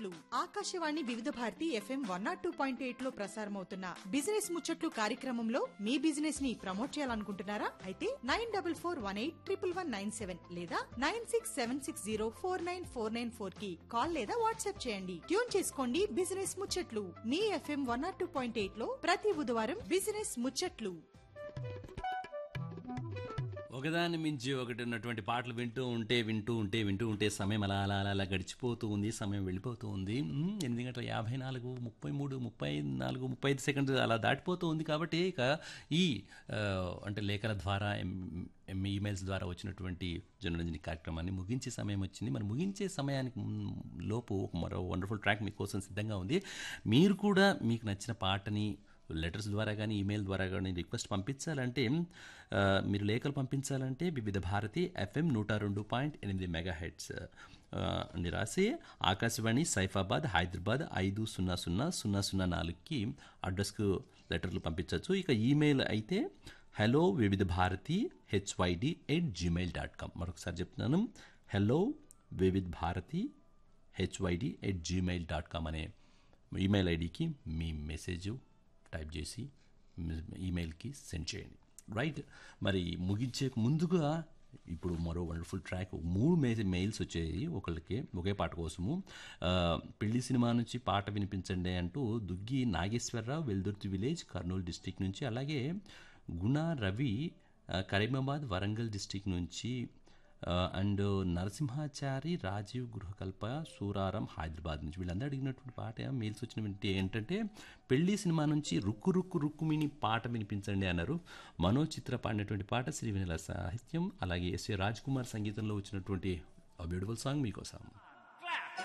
ముచ్చట్లు Akashvani Vividh Bharati FM one nought two point eight లో ప్రసారమవుతున్న బిజినెస్ ముచ్చట్లు కార్యక్రమంలో మీ బిజినెస్ ని ప్రమోట్ చేయాలనుకుంటున్నారా అయితే nine double four one eight triple one nine seven లేదా nine six seven six zero four nine four nine four కి కాల్ లేదా వాట్సాప్ చేయండి ట్యూన్ చేసుకోండి బిజినెస్ ముచ్చట్లు మీ FM one nought two point eight లో ప్రతి బుధవారం బిజినెస్ ముచ్చట్లు ఒకదాని మించి ఒకటి ఉన్నటువంటి పాటలు వింటూ ఉంటే వింటూ ఉంటే వింటూ ఉంటే సమయం అలా అలా అలా అలా గడిచిపోతూ ఉంది సమయం వెళ్ళిపోతూ ఉంది మ్, ఎనిమిది గంటల యాభై నాలుగు ముప్పై మూడు ముప్పై నాలుగు ముప్పై ఐదు సెకండ్లు అలా దాటిపోతూ ఉంది కాబట్టి ఇక ఈ ఆ, అంటే లేఖల ద్వారా ఎం- ఎం- ఈమెయిల్స్ ద్వారా వచ్చినటువంటి జర్నలిజం కార్యక్రమాన్ని ముగించే సమయం వచ్చింది మరి ముగించే సమయానికి మ్, లోపు ఒక మరో వండర్ఫుల్ ట్రాక్ మీకోసం సిద్ధంగా ఉంది మీరు కూడా మీకు నచ్చిన పాటని లెటర్స్ ద్వారా కానీ ఈమెయిల్ ద్వారా కానీ రిక్వెస్ట్ పంపించాలంటే ఆ, మీరు లేఖలు పంపించాలంటే వివిధ భారతి ఎఫ్ఎం నూట రెండు పాయింట్ ఎనిమిది మెగా హెడ్స్ అని రాసి ఆకాశవాణి సైఫాబాద్ హైదరాబాద్ ఐదు సున్నా సున్నా సున్నా సున్నా నాలుగుకి అడ్రస్కు లెటర్లు పంపించవచ్చు ఇక ఈమెయిల్ అయితే hello Vividh Bharati HYD at Gmail dot com మరొకసారి చెప్తున్నాను hello Vividh Bharati HYD at Gmail dot com అనే ఈమెయిల్ ఐడికి మీ మెసేజ్ టైప్ చేసి ఈమెయిల్కి సెండ్ చేయండి రైట్ మరి ముగించే ముందుగా ఇప్పుడు మరో వండర్ఫుల్ ట్రాక్ మూడు మే మెయిల్స్ వచ్చాయి ఒకళ్ళకి ఒకే పాట కోసము ఆ, పెళ్లి సినిమా నుంచి పాట వినిపించండి అంటూ దుగ్గి నాగేశ్వరరావు వెల్దుర్తి విలేజ్ కర్నూలు డిస్టిక్ నుంచి అలాగే గుణ రవి ఆ, కరీమాబాద్ వరంగల్ డిస్టిక్ నుంచి ఆ, అండ్ నరసింహాచారి రాజీవ్ గృహకల్ప సూరారం హైదరాబాద్ నుంచి వీళ్ళందరూ అడిగినటువంటి పాట మెయిల్స్ వచ్చిన ఏంటంటే పెళ్లి సినిమా నుంచి రుక్కు రుక్కు రుక్కుమిని పాట వినిపించండి అన్నారు మనో చిత్ర పాడినటువంటి పాట శ్రీ వినల సాహిత్యం అలాగే ఎస్ఏ రాజ్ కుమార్ సంగీతంలో వచ్చినటువంటి బ్యూటిఫుల్ సాంగ్ మీకోసం